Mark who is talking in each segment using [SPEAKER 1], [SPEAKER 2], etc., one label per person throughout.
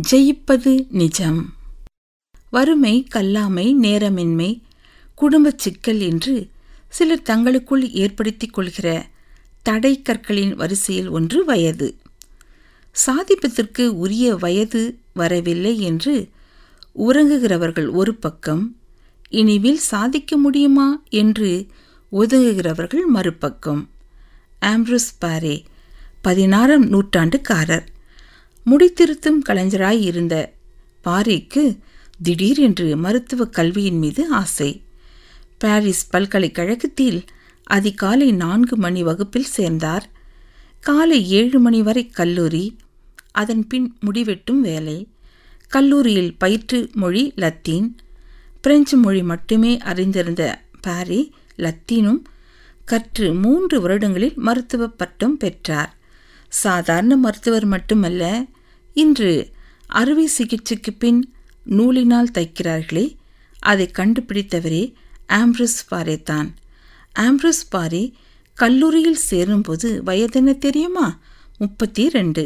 [SPEAKER 1] ஜெயிப்பது நிஜம் வறுமை கல்லாமை நேரமின்மை குடும்பச் சிக்கல் என்று சிலர் தங்களுக்குள் ஏற்படுத்திக் கொள்கிற தடை கற்களின் வரிசையில் ஒன்று வயது சாதிப்பதற்கு உரிய வயது வரவில்லை என்று உறங்குகிறவர்கள் ஒரு பக்கம் இனிவில் சாதிக்க முடியுமா என்று ஒதுங்குகிறவர்கள் மறுபக்கம் ஆம்ப்ரூஸ் பாரே பதினாறாம் நூற்றாண்டுக்காரர் முடித்திருத்தும் கலைஞராய் இருந்த பாரேக்கு திடீரென்று மருத்துவ கல்வியின் மீது ஆசை பாரிஸ் பல்கலைக்கழகத்தில் அதிகாலை நான்கு மணி வகுப்பில் சேர்ந்தார் காலை ஏழு மணி வரை கல்லூரி அதன் பின் முடிவெட்டும் வேலை கல்லூரியில் பயிற்று மொழி லத்தீன் பிரெஞ்சு மொழி மட்டுமே அறிந்திருந்த பாரி லத்தீனும் கற்று மூன்று வருடங்களில் மருத்துவ பட்டம் பெற்றார் சாதாரண மருத்துவர் மட்டுமல்ல இன்று அறுவை சிகிச்சைக்கு பின் நூலினால் தைக்கிறார்களே அதை கண்டுபிடித்தவரே ஆம்ப்ரஸ் பாரே தான் ஆம்ப்ரஸ் பாரே கல்லூரியில் சேரும்போது வயதென்ன தெரியுமா முப்பத்தி ரெண்டு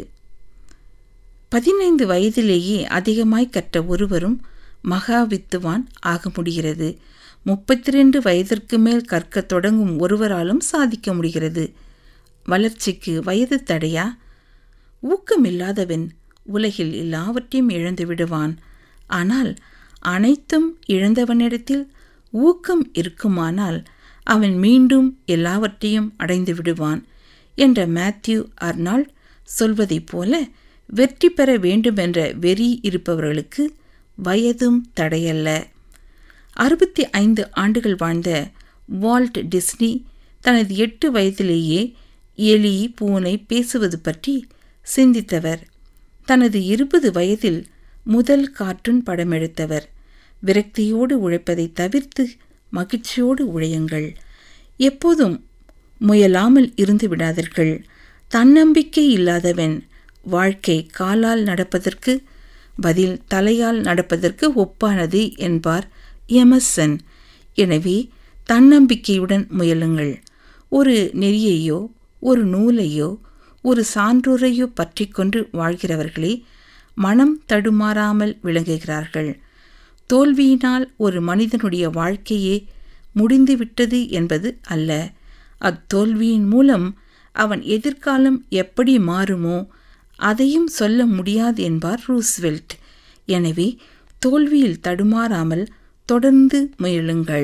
[SPEAKER 1] பதினைந்து வயதிலேயே அதிகமாய் கற்ற ஒருவரும் மகா வித்துவான் ஆக முடிகிறது முப்பத்தி ரெண்டு வயதிற்கு மேல் கற்க தொடங்கும் ஒருவராலும் சாதிக்க முடிகிறது வளர்ச்சிக்கு வயது தடையா ஊக்கமில்லாதவன் உலகில் எல்லாவற்றையும் இழந்து விடுவான் ஆனால் அனைத்தும் இழந்தவனிடத்தில் ஊக்கம் இருக்குமானால் அவன் மீண்டும் எல்லாவற்றையும் அடைந்து விடுவான் என்ற மேத்யூ அர்னால்ட் சொல்வதைப் போல வெற்றி பெற வேண்டுமென்ற வெறி இருப்பவர்களுக்கு வயதும் தடையல்ல அறுபத்தி ஐந்து ஆண்டுகள் வாழ்ந்த வால்ட் டிஸ்னி தனது எட்டு வயதிலேயே எலி பூனை பேசுவது பற்றி சிந்தித்தவர் தனது இருபது வயதில் முதல் கார்ட்டூன் படம் எடுத்தவர் விரக்தியோடு உழைப்பதை தவிர்த்து மகிழ்ச்சியோடு உழையுங்கள் எப்போதும் முயலாமல் இருந்து விடாதீர்கள் தன்னம்பிக்கை இல்லாதவன் வாழ்க்கை காலால் நடப்பதற்கு பதில் தலையால் நடப்பதற்கு ஒப்பானது என்பார் எமர்சன் எனவே தன்னம்பிக்கையுடன் முயலுங்கள் ஒரு நெறியையோ ஒரு நூலையோ ஒரு சான்றோரையோ பற்றி கொண்டு வாழ்கிறவர்களே மனம் தடுமாறாமல் விளங்குகிறார்கள் தோல்வியினால் ஒரு மனிதனுடைய வாழ்க்கையே முடிந்துவிட்டது என்பது அல்ல அத்தோல்வியின் மூலம் அவன் எதிர்காலம் எப்படி மாறுமோ அதையும் சொல்ல முடியாது என்பார் ரூஸ்வெல்ட் எனவே தோல்வியில் தடுமாறாமல் தொடர்ந்து முயலுங்கள்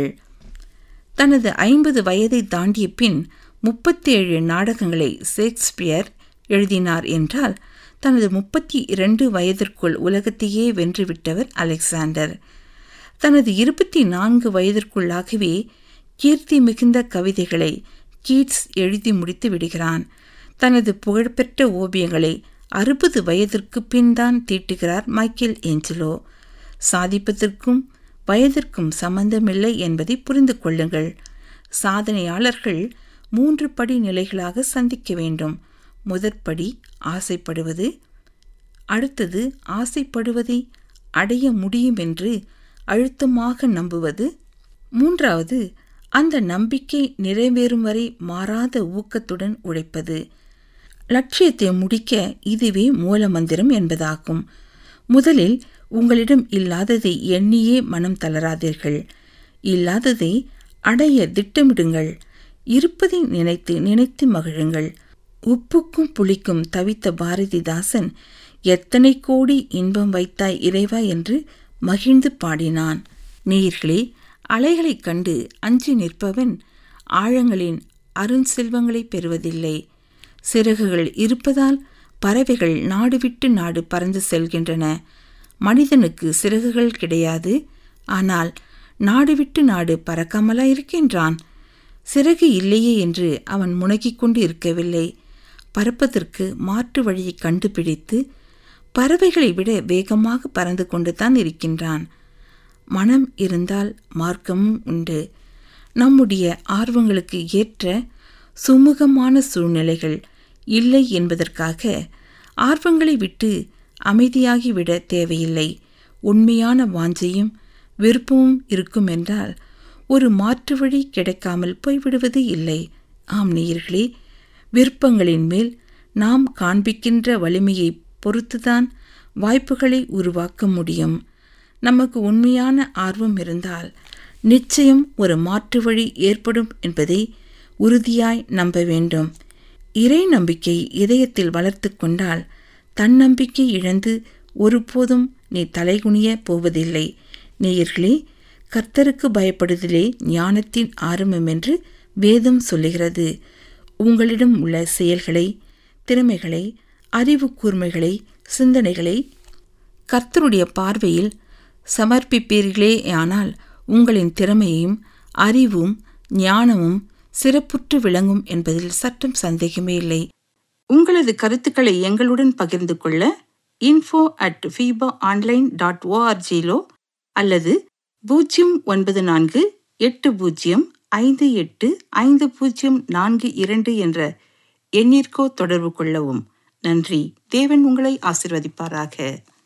[SPEAKER 1] தனது ஐம்பது வயதை தாண்டிய பின் முப்பத்தி ஏழு நாடகங்களை ஷேக்ஸ்பியர் எழுதினார் என்றால் தனது முப்பத்தி இரண்டு வயதிற்குள் உலகத்தையே வென்றுவிட்டவர் அலெக்சாண்டர் தனது இருபத்தி நான்கு வயதிற்குள்ளாகவே கீர்த்தி மிகுந்த கவிதைகளை கீட்ஸ் எழுதி முடித்து விடுகிறான் தனது புகழ்பெற்ற ஓவியங்களை அறுபது வயதிற்கு பின் தான் தீட்டுகிறார் மைக்கேல் ஏஞ்சலோ சாதிப்பதற்கும் வயதிற்கும் சம்பந்தமில்லை என்பதை புரிந்து கொள்ளுங்கள் சாதனையாளர்கள் மூன்று படி நிலைகளாக சந்திக்க வேண்டும் முதற்படி ஆசைப்படுவது அடுத்தது ஆசைப்படுவதை அடைய முடியும் என்று அழுத்தமாக நம்புவது மூன்றாவது அந்த நம்பிக்கை நிறைவேறும் வரை மாறாத ஊக்கத்துடன் உழைப்பது லட்சியத்தை முடிக்க இதுவே மூலமந்திரம் என்பதாகும் முதலில் உங்களிடம் இல்லாததை எண்ணியே மனம் தளராதீர்கள் இல்லாததை அடைய திட்டமிடுங்கள் இருப்பதை நினைத்து நினைத்து மகிழுங்கள் உப்புக்கும் புளிக்கும் தவித்த பாரதிதாசன் எத்தனை கோடி இன்பம் வைத்தாய் இறைவா என்று மகிழ்ந்து பாடினான் நேயர்களே அலைகளைக் கண்டு அஞ்சி நிற்பவன் ஆழங்களின் அருஞ்செல்வங்களை பெறுவதில்லை சிறகுகள் இருப்பதால் பறவைகள் நாடு விட்டு நாடு பறந்து செல்கின்றன மனிதனுக்கு சிறகுகள் கிடையாது ஆனால் நாடு விட்டு நாடு பறக்காமலா இருக்கின்றான் சிறகு இல்லையே என்று அவன் முனகிக் கொண்டு இருக்கவில்லை பறப்பதற்கு மாற்று வழியை கண்டுபிடித்து பறவைகளை விட வேகமாக பறந்து கொண்டு தான் இருக்கின்றான் மனம் இருந்தால் மார்க்கமும் உண்டு நம்முடைய ஆர்வங்களுக்கு ஏற்ற சுமூகமான சூழ்நிலைகள் இல்லை என்பதற்காக ஆர்வங்களை விட்டு அமைதியாகிவிட தேவையில்லை உண்மையான வாஞ்சையும் விருப்பமும் இருக்கும் என்றால் ஒரு மாற்று வழி கிடைக்காமல் போய்விடுவது இல்லை ஆம் நேயர்களே விருப்பங்களின் மேல் நாம் காண்பிக்கின்ற வலிமையை பொறுத்துதான் வாய்ப்புகளை உருவாக்க முடியும் நமக்கு உண்மையான ஆர்வம் இருந்தால் நிச்சயம் ஒரு மாற்று வழி ஏற்படும் என்பதை உறுதியாய் நம்ப வேண்டும் இறை நம்பிக்கை இதயத்தில் வளர்த்து கொண்டால் தன்னம்பிக்கை இழந்து ஒருபோதும் நீ தலைகுனிய போவதில்லை நேயர்களே கர்த்தருக்கு பயப்படுதலே ஞானத்தின் ஆரம்பம் என்று வேதம் சொல்லுகிறது உங்களிடம் உள்ள செயல்களை திறமைகளை அறிவு கூர்மைகளை சிந்தனைகளை கர்த்தருடைய பார்வையில் சமர்ப்பிப்பீர்களே ஆனால் உங்களின் திறமையும் அறிவும் ஞானமும் சிறப்புற்று விளங்கும் என்பதில் சற்றும் சந்தேகமே இல்லை உங்களது கருத்துக்களை எங்களுடன் பகிர்ந்து கொள்ள info at FEBA online dot ஓஆர்ஜிலோ அல்லது பூஜ்ஜியம் ஒன்பது நான்கு எட்டு பூஜ்ஜியம் ஐந்து எட்டு ஐந்து பூஜ்ஜியம் நான்கு இரண்டு என்ற எண்ணிற்கோ தொடர்பு கொள்ளவும் நன்றி தேவன் உங்களை ஆசிர்வதிப்பாராக